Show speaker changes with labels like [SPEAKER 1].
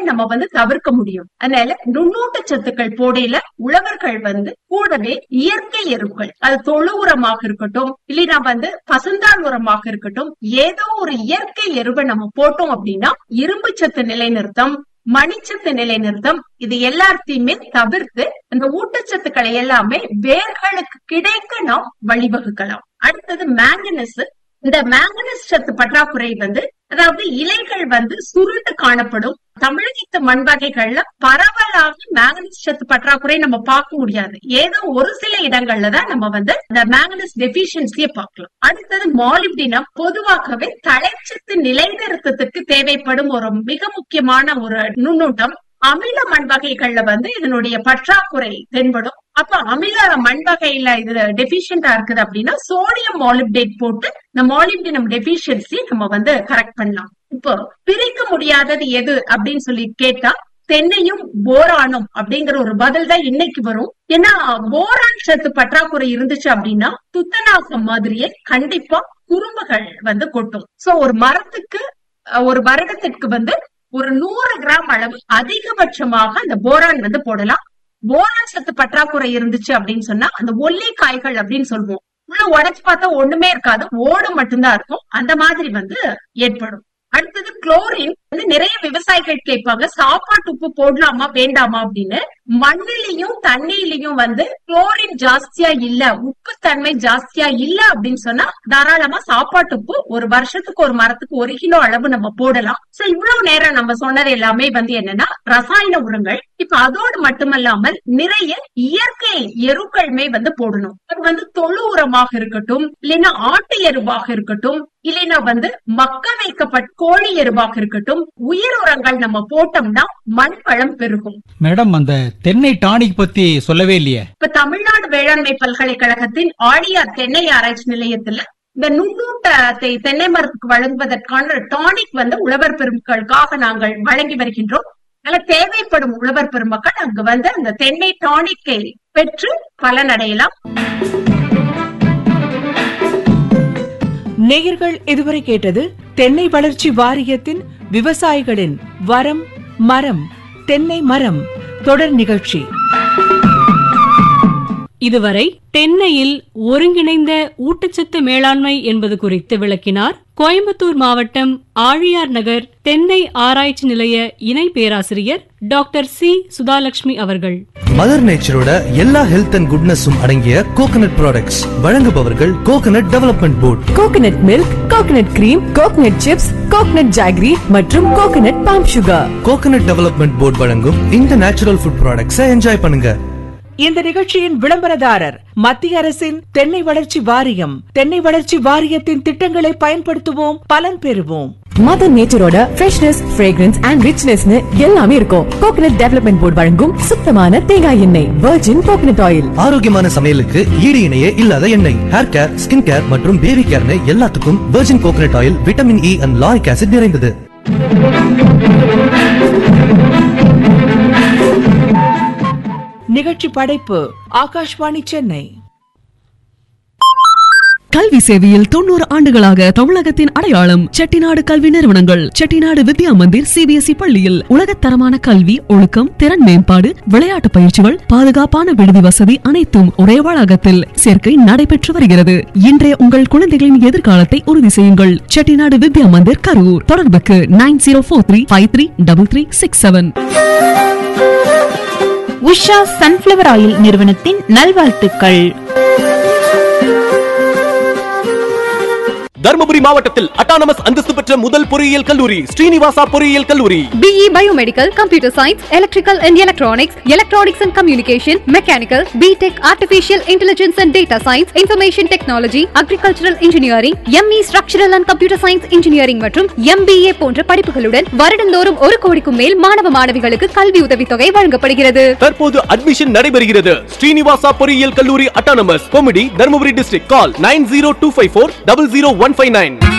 [SPEAKER 1] நம்ம வந்து தவிர்க்க முடியும் அதனால நுண்ணூட்ட சத்துக்கள் போடையில உழவர்கள் வந்து கூடவே இயற்கை எருக்கள் அது தொழு உரமாக இருக்கட்டும் இல்லைன்னா வந்து பசுந்தாள் உரமாக இருக்கட்டும் ஏதோ ஒரு இயற்கை எருவை நம்ம போட்டோம் அப்படின்னா இரும்பு சத்து நிலைநிறுத்தம் மணிச்சத்து நிலைநிறுத்தம் இது எல்லாத்தையுமே தவிர்த்து அந்த ஊட்டச்சத்துக்களை எல்லாமே வேர்களுக்கு கிடைக்க நாம் வழிவகுக்கலாம் அடுத்தது மேங்கனஸ் இந்த மேங்கனஸ் சத்து பற்றாக்குறை வந்து அதாவது இலைகள் வந்து சுருண்டு காணப்படும் தமிழகத்து மண் வகைகள்ல பரவலாக மேங்கனஸ் சத்து பற்றாக்குறை நம்ம பார்க்க முடியாது ஏதோ ஒரு சில இடங்கள்ல தான் நம்ம வந்து இந்த மேங்கனஸ் டெபிஷியன்சியை பார்க்கலாம் அடுத்தது மாலிப்டினம் பொதுவாகவே தழைச்சத்து நிலைநிறுத்தத்துக்கு தேவைப்படும் ஒரு மிக முக்கியமான ஒரு நுண்ணூட்டம் அமில மண் வகைகள்ல வந்து இதனுடைய பற்றாக்குறை தென்படும் அப்ப அமில மண் வகையில இது டெபிஷியன்டா இருக்குது அப்படின்னா சோடியம் மாலிப்டேட் போட்டு இந்த மாலிப்டினம் டெபிஷியன்சி நம்ம வந்து கரெக்ட் பண்ணலாம் இப்போ பிரிக்க முடியாதது எது அப்படின்னு சொல்லி கேட்டா தென்னையும் போரானும் அப்படிங்கிற ஒரு பதில் தான் இன்னைக்கு வரும் ஏன்னா போரான் சத்து பற்றாக்குறை இருந்துச்சு அப்படின்னா துத்தநாசம் மாதிரியே கண்டிப்பா குறும்புகள் வந்து கொட்டும் சோ ஒரு மரத்துக்கு ஒரு வருடத்திற்கு வந்து ஒரு நூறு கிராம் அளவு அதிகபட்சமாக அந்த போரான் வந்து போடலாம் போரான் சத்து பற்றாக்குறை இருந்துச்சு அப்படின்னு சொன்னா அந்த ஒல்லி காய்கள் அப்படின்னு சொல்லுவோம் உள்ள உடைச்சு பார்த்தா ஒண்ணுமே இருக்காது ஓடு மட்டும்தான் இருக்கும் அந்த மாதிரி வந்து ஏற்படும் அடுத்தது குளோரின் வந்து நிறைய விவசாயிகள் கேட்பாங்க சாப்பாட்டு உப்பு போடலாமா வேண்டாமா அப்படின்னு மண்ணிலையும் தண்ணியிலையும் வந்து குளோரின் ஜாஸ்தியா இல்ல உப்பு தன்மை ஜாஸ்தியா இல்ல அப்படின்னு சொன்னா தாராளமா சாப்பாட்டு உப்பு ஒரு வருஷத்துக்கு ஒரு மரத்துக்கு ஒரு கிலோ அளவு நம்ம போடலாம் சோ இவ்வளவு நேரம் நம்ம சொன்னது எல்லாமே வந்து என்னன்னா ரசாயன உரங்கள் இப்ப அதோடு மட்டுமல்லாமல் நிறைய இயற்கை எருக்களுமே வந்து போடணும் அது வந்து தொழு உரமாக இருக்கட்டும் இல்லைன்னா ஆட்டு எருவாக இருக்கட்டும் இல்லைன்னா வந்து மக்க வைக்கப்பட்ட கோழி எருவாக இருக்கட்டும் உயிர் உரங்கள் நம்ம போட்டோம்னா மண் வளம் பெருகும்
[SPEAKER 2] மேடம் அந்த தென்னை டானிக் பத்தி சொல்லவே இல்லையே
[SPEAKER 1] இப்ப தமிழ்நாடு வேளாண்மை பல்கலைக்கழகத்தின் ஆடியார் தென்னை ஆராய்ச்சி நிலையத்துல இந்த நுண்ணூட்டத்தை தென்னை மரத்துக்கு வழங்குவதற்கான டானிக் வந்து உழவர் பெருமக்களுக்காக நாங்கள் வழங்கி வருகின்றோம் அதனால தேவைப்படும் உழவர் பெருமக்கள் அங்கு வந்து அந்த தென்னை டானிக்கை பெற்று பலனடையலாம்
[SPEAKER 3] நேயர்கள் இதுவரை கேட்டது தென்னை வளர்ச்சி வாரியத்தின் விவசாயிகளின் வரம் மரம் தென்னை மரம் தொடர் நிகழ்ச்சி
[SPEAKER 4] இதுவரை தென்னையில் ஒருங்கிணைந்த ஊட்டச்சத்து மேலாண்மை என்பது குறித்து விளக்கினார் கோயம்புத்தூர் மாவட்டம் ஆழியார் நகர் தென்னை ஆராய்ச்சி நிலைய இணை பேராசிரியர் டாக்டர் சி சுதாலட்சுமி அவர்கள்
[SPEAKER 5] மதர் நேச்சரோட எல்லா ஹெல்த் அண்ட் குட்னஸும் அடங்கிய கோகனட் ப்ராடக்ட்ஸ் வழங்குபவர்கள் coconut development board
[SPEAKER 6] coconut milk coconut cream coconut chips coconut jaggery மற்றும் coconut palm sugar
[SPEAKER 5] coconut development board வழங்கும் இந்த நேச்சுரல் ஃபுட் ப்ராடக்ட்ஸை என்ஜாய் பண்ணுங்க
[SPEAKER 3] இந்த நிகழ்ச்சியின் விளம்பரதாரர் மத்திய அரசின் தென்னை வளர்ச்சி வாரியம் தென்னை வளர்ச்சி வாரியத்தின் திட்டங்களை பயன்படுத்துவோம் பலன் பெறுவோம்
[SPEAKER 6] மதர் நேச்சரோட ஃப்ரெஷ்னஸ் ஃப்ரேக்ரன்ஸ் அண்ட் ரிச்னஸ்னு எல்லாமே இருக்கும் கோகனட் டெவலப்மெண்ட் போர்டு வழங்கும் சுத்தமான தேங்காய் எண்ணெய் வெர்ஜின் கோகனட் ஆயில்
[SPEAKER 5] ஆரோக்கியமான சமையலுக்கு ஈடு இணையே இல்லாத எண்ணெய் ஹேர் கேர் ஸ்கின் கேர் மற்றும் பேபி கேர்னு எல்லாத்துக்கும் virgin coconut oil vitamin E and lauric acid நிறைந்தது
[SPEAKER 3] நிகழ்ச்சி படைப்பு ஆகாஷ்வாணி சென்னை
[SPEAKER 7] கல்வி சேவையில் தொண்ணூறு ஆண்டுகளாக தமிழகத்தின் அடையாளம் செட்டிநாடு கல்வி நிறுவனங்கள் செட்டிநாடு வித்யா மந்திர் சிபிஎஸ்இ பள்ளியில் உலகத்தரமான கல்வி ஒழுக்கம் திறன் மேம்பாடு விளையாட்டு பயிற்சிகள் பாதுகாப்பான விடுதி வசதி அனைத்தும் ஒரே வளாகத்தில் சேர்க்கை நடைபெற்று வருகிறது இன்றைய உங்கள் குழந்தைகளின் எதிர்காலத்தை உறுதி செய்யுங்கள் செட்டிநாடு வித்யா மந்திர் கரூர் தொடர்புக்கு nine zero four three five three double three six seven
[SPEAKER 8] Usha sunflower oil நிறுவனத்தின் நல்வாழ்த்துக்கள்
[SPEAKER 9] தருமபுரி மாவட்டத்தில் அட்டானமஸ் அந்தஸ்து பெற்ற முதல் பொறியியல் கல்லூரி ஸ்ரீனிவாசா பொறியியல் கல்லூரி
[SPEAKER 10] BE Biomedical, Computer Science, Electrical and Electronics, Electronics and Communication, Mechanical, B.Tech Artificial Intelligence and Data Science, Information Technology, Agricultural Engineering, ME Structural and Computer Science Engineering மற்றும் MBA போன்ற படிப்புகளுடன் வருடந்தோறும் ஒரு கோடிக்கும் மேல் மாணவ மாணவிகளுக்கு கல்வி உதவித்தொகை வழங்கப்படுகிறது
[SPEAKER 9] தற்போது அட்மிஷன் நடைபெறுகிறது ஸ்ரீனிவாசா பொறியியல் கல்லூரி autonomous committee Dharmapuri district call nine zero two five four double zero one five nine